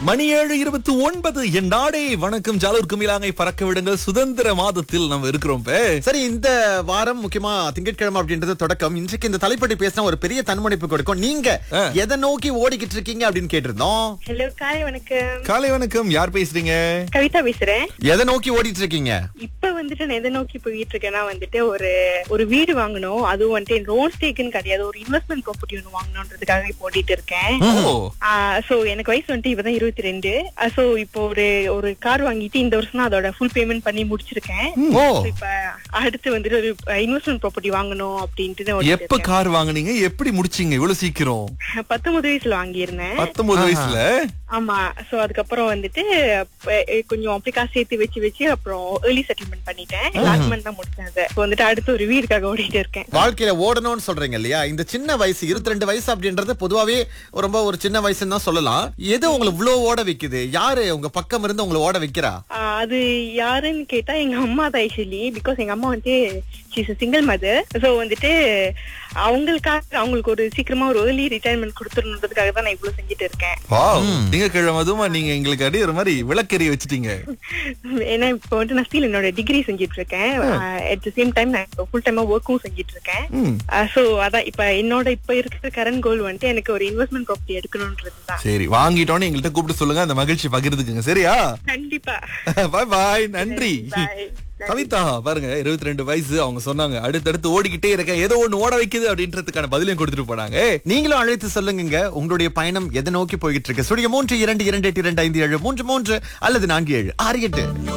மணி ஏழு இருபத்தி ஒன்பது என் நாடே வணக்கம் ஜாலூர் குமிலாங்கை பறக்க விடுங்கள் சுதந்திர மாதத்தில் நம்ம இருக்கிறோம் இப்ப. சரி இந்த வாரம் முக்கியமா திங்கட்கிழமை அப்படின்றது தொடக்கம் இன்றைக்கு இந்த தலைப்படி பேசினா ஒரு பெரிய தன்முனைப்பு கொடுக்கும் நீங்க ஆ. எதை நோக்கி ஓடிக்கிட்டு இருக்கீங்க அப்படின்னு கேட்டிருந்தோம் ஹலோ காலை வணக்கம் காலை வணக்கம் யார் பேசுறீங்க கவிதா பேசுறேன் எதை நோக்கி ஓடிட்டு இருக்கீங்க இப்ப வந்துட்டு நான் எதை நோக்கி போயிட்டு இருக்கேன்னா வந்துட்டு ஒரு ஒரு வீடு வாங்கணும் அதுவும் வந்துட்டு லோன் ஸ்டேக்குன்னு கிடையாது ஒரு இன்வெஸ்ட்மெண்ட் ப்ராப்பர்ட்டி ஒன்று வாங்கணுன்றதுக்காக இப்போ ஓடிட்டு இருக்கேன் ஓ சோ எனக்கு வயசு வந்துட்டு இப்பதான் இருபத்தி ரெண்டு சோ இப்போ ஒரு ஒரு கார் வாங்கிட்டு இந்த வருஷம் தான் அதோட ஃபுல் பேமெண்ட் பண்ணி முடிச்சிருக்கேன் ஓ So, இப்ப அடுத்து வந்துட்டு ஒரு இன்வெஸ்ட்மெண்ட் ப்ராப்பர்ட்டி வாங்கணும் அப்படின்ட்டு தான் ஓடிட்டு எப்ப இருக்கேன். கார் வாங்குனீங்க எப்படி முடிச்சீங்க இவ்வளவு சீக்கிரம் பத்தொன்பது வயசுல வாங்கியிருந்தேன் பத்தொன்பது வயசுல ஆமா சோ அதுக்கப்புறம் வந்துட்டு அப்ப, எ, கொஞ்சம் அப்படி காசு சேர்த்து வச்சு வச்சு அப்புறம் ஏர்லி செட்டில்மெண்ட் பண்ணிட்டேன் லாஸ்ட் மந்த் தான் முடிச்சேன் அதை இப்போ வந்துட்டு அடுத்து ஒரு வீடுக்காக ஓடிட்டு இருக்கேன் வாழ்க்கையில ஓடணும்னு சொல்றீங்க இல்லையா இந்த சின்ன வயசு இருபத்தி ரெண்டு வயசு அப்படின்றது பொதுவாவே ரொம்ப ஒரு சின்ன வயசுன்னு தான் சொல்லலாம் எது உங்களை இவ்வளவு ஓட வைக்குது யாரு உங்க பக்கம் இருந்து உங்களை ஓட வைக்கிறா ஆஹ் அது யாருன்னு கேட்டா எங்க அம்மா தான் ஆக்சுவலி பிகாஸ் எங்க அம்மா வந்து சிங்கிள் மதர் சோ வந்துட்டு அவங்களுக்காக அவங்களுக்கு ஒரு சீக்கிரமா ஒரு ஏர்லி ரிட்டையர்மெண்ட் கொடுத்துருன்றதுக்காக தான் நான் இவ்வளவு செஞ்சுட்டு இருக்கேன் வாவ் திங்கக்கிழமை அதுமா நீங்க எங்களுக்கு அடி ஒரு மாதிரி விளக்கெறிய வச்சுட்டீங்க ஏன்னா இப்போ வந்து நான் ஸ்டில் என்னோட டிகிரி செஞ்சுட்டு இருக்கேன் அட் த சேம் டைம் நான் இப்போ ஃபுல் டைமா ஒர்க்கும் செஞ்சுட்டு இருக்கேன் ம். சோ அதான் இப்ப என்னோட இப்ப இருக்கிற கரண்ட் கோல் வந்துட்டு எனக்கு ஒரு இன்வெஸ்ட்மெண்ட் ப்ராப்பர்ட்டி எடுக்கணும்ன்றதுதான் சரி வாங்கிட்டோன்னு எங்கள்கிட்ட கூப்பிட்டு சொல்லுங்க அந்த மகிழ்ச்சி பகிர்ந்துக்குங்க சரியா கண்டிப்பா பாய் பாய் நன்றி Bye. கவிதா பாருங்க இருபத்தி ரெண்டு வயசு அவங்க சொன்னாங்க அடுத்தடுத்து ஓடிக்கிட்டே இருக்கேன் ஏதோ ஒண்ணு ஓட வைக்குது அப்படின்றதுக்கான பதிலையும் கொடுத்துட்டு போனாங்க நீங்களும் அழைத்து சொல்லுங்க உங்களுடைய பயணம் எதை நோக்கி போயிட்டு இருக்கு சுடிய மூன்று இரண்டு இரண்டு எட்டு இரண்டு ஐந்து ஏழு மூன்று மூன்று அல்லது நான்கு ஏழு ஆறு எட்டு